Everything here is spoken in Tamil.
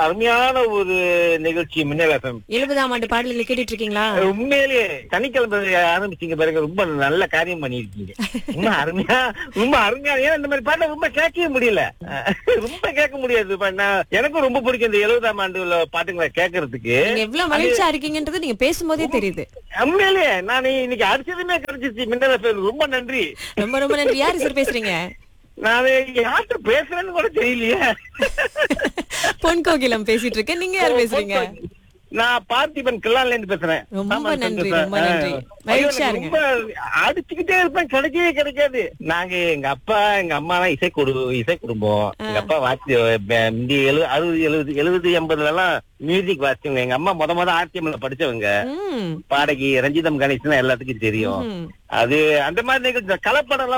அருமையான ஒரு நிகழ்ச்சி மின்னல் எஃப்எம் எழுபதாம் ஆண்டு பாடல்களை கேட்டுட்டு இருக்கீங்களா உண்மையிலேயே சனிக்கிழமை ஆரம்பிச்சீங்க பாருங்க ரொம்ப நல்ல காரியம் பண்ணிருக்கீங்க ரொம்ப அருமையா ரொம்ப அருமையா ஏன்னா இந்த மாதிரி பாட்டை ரொம்ப கேட்கவே முடியல அஹ் ரொம்ப கேட்க முடியாது இப்ப நான் எனக்கும் ரொம்ப பிடிக்கும் இந்த எழுபதாம் ஆண்டு உள்ள பாட்டுங்களை கேட்கறதுக்கு நீங்க எவ்வளவு மகிழ்ச்சியா இருக்கீங்கன்றது நீங்க பேசும்போதே தெரியுது உண்மையிலேயே நான் இன்னைக்கு அடிச்சதுமே கிடைச்சிச்சு மின்னல் எஃப்எம் ரொம்ப நன்றி ரொம்ப ரொம்ப நன்றி யாரு சார் பேசுறீங்க நான் யார்கிட்ட பேசுறேன்னு கூட தெரியலையே பொன் கோகிலம் பேசிட்டு இருக்கேன் நீங்க யார் பேசுறீங்க நான் பார்த்திபன் கிள்ளான்ல இருந்து பேசுறேன் ரொம்ப ஆமா, நன்றி, சந்தோஷம். ரொம்ப நன்றி. ஆ. மகிழ்ச்சியா ஐயோ, இருங்க. ரொம்ப அடிச்சுக்கிட்டே இருப்பேன் கிடைக்கவே கிடைக்காது நாங்க எங்க அப்பா எங்க அம்மா எல்லாம் இசை குடு இசை குடும்பம் எங்க அப்பா வாசி இந்த எழு அறுபது எழுபது எழுபது எண்பதுல எல்லாம் மியூசிக் வாசிச்சவங்க எங்க அம்மா முத முத ஆர்டிஎம்ல படிச்சவங்க ம் பாடகி ரஞ்சிதம் கணேசன் எல்லாத்துக்கும் தெரியும் ம். அது அந்த மாதிரி நிகழ்ச்சி கலப்படம்